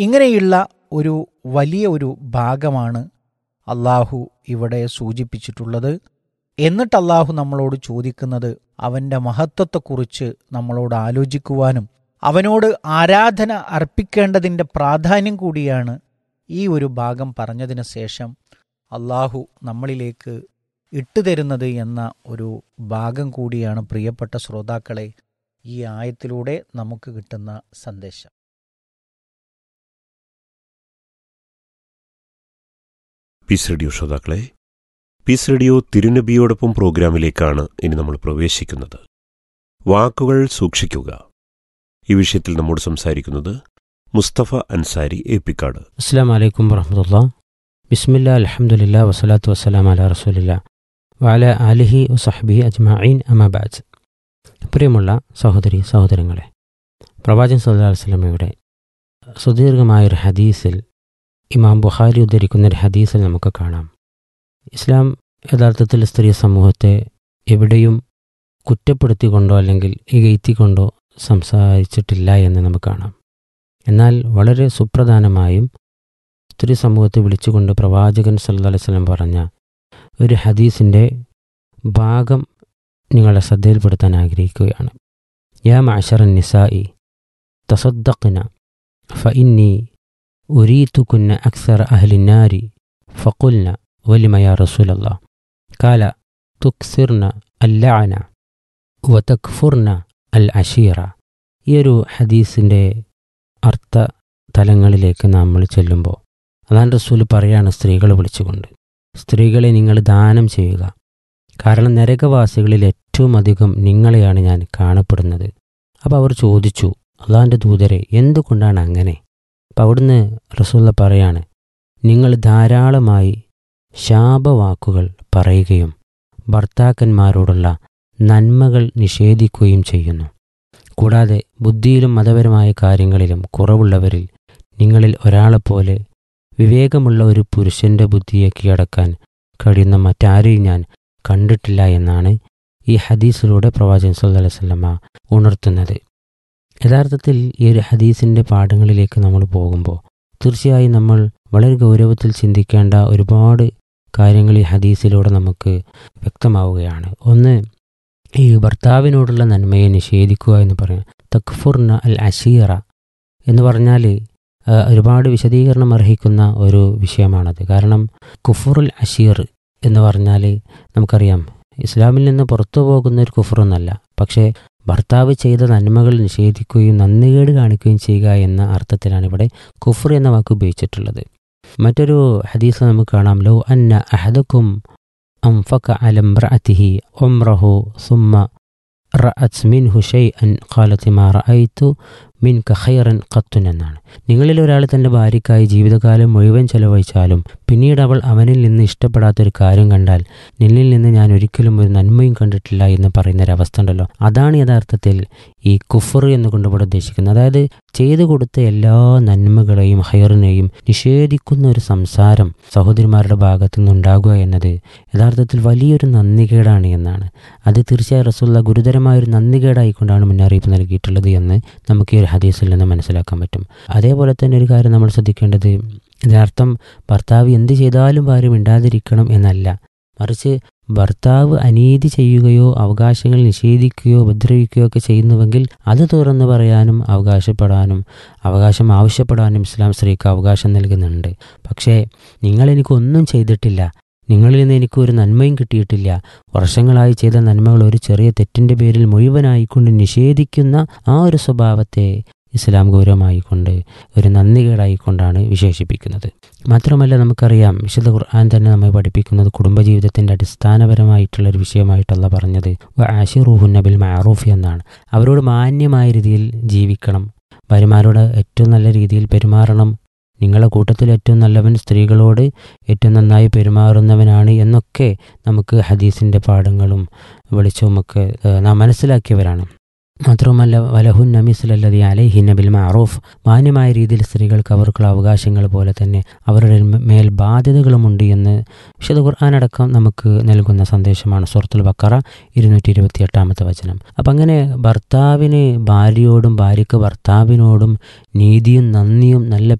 ഇങ്ങനെയുള്ള ഒരു വലിയ ഒരു ഭാഗമാണ് അള്ളാഹു ഇവിടെ സൂചിപ്പിച്ചിട്ടുള്ളത് എന്നിട്ട് അള്ളാഹു നമ്മളോട് ചോദിക്കുന്നത് അവൻ്റെ മഹത്വത്തെക്കുറിച്ച് നമ്മളോട് ആലോചിക്കുവാനും അവനോട് ആരാധന അർപ്പിക്കേണ്ടതിൻ്റെ പ്രാധാന്യം കൂടിയാണ് ഈ ഒരു ഭാഗം പറഞ്ഞതിന് ശേഷം അള്ളാഹു നമ്മളിലേക്ക് ഇട്ടുതരുന്നത് എന്ന ഒരു ഭാഗം കൂടിയാണ് പ്രിയപ്പെട്ട ശ്രോതാക്കളെ ഈ ആയത്തിലൂടെ നമുക്ക് കിട്ടുന്ന സന്ദേശം പീസ് റേഡിയോ ശ്രോതാക്കളെ പീസ് റേഡിയോ തിരുനബിയോടൊപ്പം പ്രോഗ്രാമിലേക്കാണ് ഇനി നമ്മൾ പ്രവേശിക്കുന്നത് വാക്കുകൾ സൂക്ഷിക്കുക ഈ വിഷയത്തിൽ നമ്മോട് സംസാരിക്കുന്നത് മുസ്തഫ അൻസാരി ഏപ്പിക്കാട് അസ്സാം വലൈക്കും വറഹമുല്ല ബിസ്മില്ല അലഹമുല്ല വസ്സലാത്തു വസ്സലാം അല റസൂലില്ല വാല അലിഹി വസഹബി അജ്മഈൻ അമാബാജ് പ്രിയമുള്ള സഹോദരി സഹോദരങ്ങളെ പ്രവാചകൻ സല്ലാ വസ്ലമയുടെ സുദീർഘമായൊരു ഹദീസിൽ ഇമാം ബുഖാരി ഉദ്ധരിക്കുന്ന ഒരു ഹദീസിൽ നമുക്ക് കാണാം ഇസ്ലാം യഥാർത്ഥത്തിൽ സ്ത്രീ സമൂഹത്തെ എവിടെയും കുറ്റപ്പെടുത്തിക്കൊണ്ടോ അല്ലെങ്കിൽ ഇകഴ്ത്തിക്കൊണ്ടോ സംസാരിച്ചിട്ടില്ല എന്ന് നമുക്ക് കാണാം എന്നാൽ വളരെ സുപ്രധാനമായും സ്ത്രീ സമൂഹത്തെ വിളിച്ചുകൊണ്ട് പ്രവാചകൻ സല്ലല്ലാഹു അലൈഹി വസല്ലം പറഞ്ഞ ഒരു ഹദീസിൻ്റെ ഭാഗം നിങ്ങളുടെ ശ്രദ്ധയിൽപ്പെടുത്താൻ ആഗ്രഹിക്കുകയാണ് യാ മഅശറൻ നിസായി തസദ്ദഖ്ന ഫഇന്നി ഉരീതുകുന്ന അക്സർ അഹ്ലിന്നാരി ഫഖുൽന വലിമ യാ റസൂലല്ലാ കാല തുക്സിർന അല്ലഅന വതക്ഫുർന അൽ അഷീറ ഈ ഒരു ഹദീസിൻ്റെ അർത്ഥ തലങ്ങളിലേക്ക് നമ്മൾ ചെല്ലുമ്പോൾ അതാണ് റസൂൽ പറയാണ് സ്ത്രീകളെ വിളിച്ചുകൊണ്ട് സ്ത്രീകളെ നിങ്ങൾ ദാനം ചെയ്യുക കാരണം നരകവാസികളിൽ ഏറ്റവും അധികം നിങ്ങളെയാണ് ഞാൻ കാണപ്പെടുന്നത് അപ്പോൾ അവർ ചോദിച്ചു അള്ളാൻ്റെ ദൂതരെ എന്തുകൊണ്ടാണ് അങ്ങനെ അപ്പം അവിടുന്ന് റസൂല്ല പറയാണ് നിങ്ങൾ ധാരാളമായി ശാപവാക്കുകൾ പറയുകയും ഭർത്താക്കന്മാരോടുള്ള നന്മകൾ നിഷേധിക്കുകയും ചെയ്യുന്നു കൂടാതെ ബുദ്ധിയിലും മതപരമായ കാര്യങ്ങളിലും കുറവുള്ളവരിൽ നിങ്ങളിൽ ഒരാളെപ്പോലെ വിവേകമുള്ള ഒരു പുരുഷന്റെ ബുദ്ധിയെ കീഴടക്കാൻ കഴിയുന്ന മറ്റാരെയും ഞാൻ കണ്ടിട്ടില്ല എന്നാണ് ഈ ഹദീസിലൂടെ പ്രവാചകൻ സല്ലല്ലാഹു അലൈഹി വസല്ലമ ഉണർത്തുന്നത് യഥാർത്ഥത്തിൽ ഈ ഒരു ഹദീസിൻ്റെ പാഠങ്ങളിലേക്ക് നമ്മൾ പോകുമ്പോൾ തീർച്ചയായും നമ്മൾ വളരെ ഗൗരവത്തിൽ ചിന്തിക്കേണ്ട ഒരുപാട് കാര്യങ്ങൾ ഈ ഹദീസിലൂടെ നമുക്ക് വ്യക്തമാവുകയാണ് ഒന്ന് ഈ ഭർത്താവിനോടുള്ള നന്മയെ നിഷേധിക്കുക എന്ന് പറയാം തക്ഫുർന അൽ അഷീറ എന്ന് പറഞ്ഞാൽ ആ, ഒരുപാട് വിശദീകരണം അർഹിക്കുന്ന ഒരു വിഷയമാണത് കാരണം കുഫുറുൽ അഷീർ എന്ന് പറഞ്ഞാൽ നമുക്കറിയാം ഇസ്ലാമിൽ നിന്ന് പുറത്തു പോകുന്ന ഒരു കുഫറൊന്നല്ല പക്ഷേ ഭർത്താവ് ചെയ്ത നന്മകൾ നിഷേധിക്കുകയും നന്ദികേട് കാണിക്കുകയും ചെയ്യുക എന്ന അർത്ഥത്തിലാണ് ഇവിടെ കുഫർ എന്ന വാക്ക് ഉപയോഗിച്ചിട്ടുള്ളത് മറ്റൊരു ഹദീസ് നമുക്ക് കാണാം ലോ അന്ന അഹദക്കും അംഫക അലംറഅത്തിഹി ഉംറഹു സുമ്മ റഅത് മിൻഹു ഷൈഅൻ ഖാലത്ത് മാ റഅയ്തു മിൻക ഖൈറൻ ഖത്തുൻ എന്നാണ് നിങ്ങളിൽ ഒരാൾ തൻ്റെ ഭാര്യയ്ക്കായി ജീവിതകാലം മുഴുവൻ ചെലവഴിച്ചാലും പിന്നീട് അവൾ അവനിൽ നിന്ന് ഇഷ്ടപ്പെടാത്തൊരു കാര്യം കണ്ടാൽ നിന്നിൽ നിന്ന് ഞാൻ ഒരിക്കലും ഒരു നന്മയും കണ്ടിട്ടില്ല എന്ന് പറയുന്ന ഒരു അവസ്ഥ ഉണ്ടല്ലോ അതാണ് യഥാർത്ഥത്തിൽ ഈ കുഫർ എന്നുകൊണ്ട് ഇവിടെ ഉദ്ദേശിക്കുന്നത് അതായത് ചെയ്തു കൊടുത്ത എല്ലാ നന്മകളെയും ഹയറിനെയും നിഷേധിക്കുന്ന ഒരു സംസാരം സഹോദരിമാരുടെ ഭാഗത്തു നിന്നുണ്ടാകുക എന്നത് യഥാർത്ഥത്തിൽ വലിയൊരു നന്ദികേടാണ് എന്നാണ് അത് തീർച്ചയായും റസൂള്ള ഗുരുതരമായ ഒരു നന്ദികേടായിക്കൊണ്ടാണ് മുന്നറിയിപ്പ് നൽകിയിട്ടുള്ളത് എന്ന് നമുക്ക് ഈ ഒരു ഹദീസിൽ നിന്ന് മനസ്സിലാക്കാൻ പറ്റും അതേപോലെ തന്നെ ഒരു കാര്യം നമ്മൾ ശ്രദ്ധിക്കേണ്ടത് ഇതിനർത്ഥം ഭർത്താവ് എന്ത് ചെയ്താലും ഭാര്യ മിണ്ടാതിരിക്കണം എന്നല്ല മറിച്ച് ഭർത്താവ് അനീതി ചെയ്യുകയോ അവകാശങ്ങൾ നിഷേധിക്കുകയോ ഉപദ്രവിക്കുകയോ ഒക്കെ ചെയ്യുന്നുവെങ്കിൽ അത് തുറന്നു പറയാനും അവകാശപ്പെടാനും അവകാശം ആവശ്യപ്പെടാനും ഇസ്ലാം സ്ത്രീക്ക് അവകാശം നൽകുന്നുണ്ട് പക്ഷേ നിങ്ങൾ എനിക്കൊന്നും ചെയ്തിട്ടില്ല നിങ്ങളിൽ നിന്ന് എനിക്ക് ഒരു നന്മയും കിട്ടിയിട്ടില്ല വർഷങ്ങളായി ചെയ്ത നന്മകൾ ഒരു ചെറിയ തെറ്റിൻ്റെ പേരിൽ മുഴുവനായിക്കൊണ്ട് നിഷേധിക്കുന്ന ആ ഒരു സ്വഭാവത്തെ ഇസ്ലാം ഗൗരവമായിക്കൊണ്ട് ഒരു നന്ദികേടായിക്കൊണ്ടാണ് വിശേഷിപ്പിക്കുന്നത് മാത്രമല്ല നമുക്കറിയാം വിശുദ്ധ ഖുർആൻ തന്നെ നമ്മെ പഠിപ്പിക്കുന്നത് കുടുംബജീവിതത്തിൻ്റെ അടിസ്ഥാനപരമായിട്ടുള്ള ഒരു വിഷയമായിട്ടല്ല പറഞ്ഞത് ആഷിറൂഹുൻ നബിൽ മാറൂഫ് എന്നാണ് അവരോട് മാന്യമായ രീതിയിൽ ജീവിക്കണം ഭാര്യമാരോട് ഏറ്റവും നല്ല രീതിയിൽ പെരുമാറണം നിങ്ങളുടെ കൂട്ടത്തിൽ ഏറ്റവും നല്ലവൻ സ്ത്രീകളോട് ഏറ്റവും നന്നായി പെരുമാറുന്നവനാണ് എന്നൊക്കെ നമുക്ക് ഹദീസിൻ്റെ പാഠങ്ങളും വെളിച്ചവുമൊക്കെ ഏഹ്, നാം മനസ്സിലാക്കിയവരാണ് മാത്രവുമല്ല വലഹുൻ നമിസുലല്ലതി അലൈഹി നബിൽ മാറൂഫ് മാന്യമായ രീതിയിൽ സ്ത്രീകൾക്ക് അവർക്കുള്ള അവകാശങ്ങൾ പോലെ തന്നെ അവരുടെ മേൽ ബാധ്യതകളുമുണ്ട് എന്ന് വിശുദ്ധ ഖുർആൻ അടക്കം നമുക്ക് നൽകുന്ന സന്ദേശമാണ് സുഹൃത്തുൽ ബക്കറ ഇരുന്നൂറ്റി ഇരുപത്തി എട്ടാമത്തെ വചനം അപ്പം അങ്ങനെ ഭർത്താവിന് ഭാര്യയോടും ഭാര്യയ്ക്ക് ഭർത്താവിനോടും നീതിയും നന്ദിയും നല്ല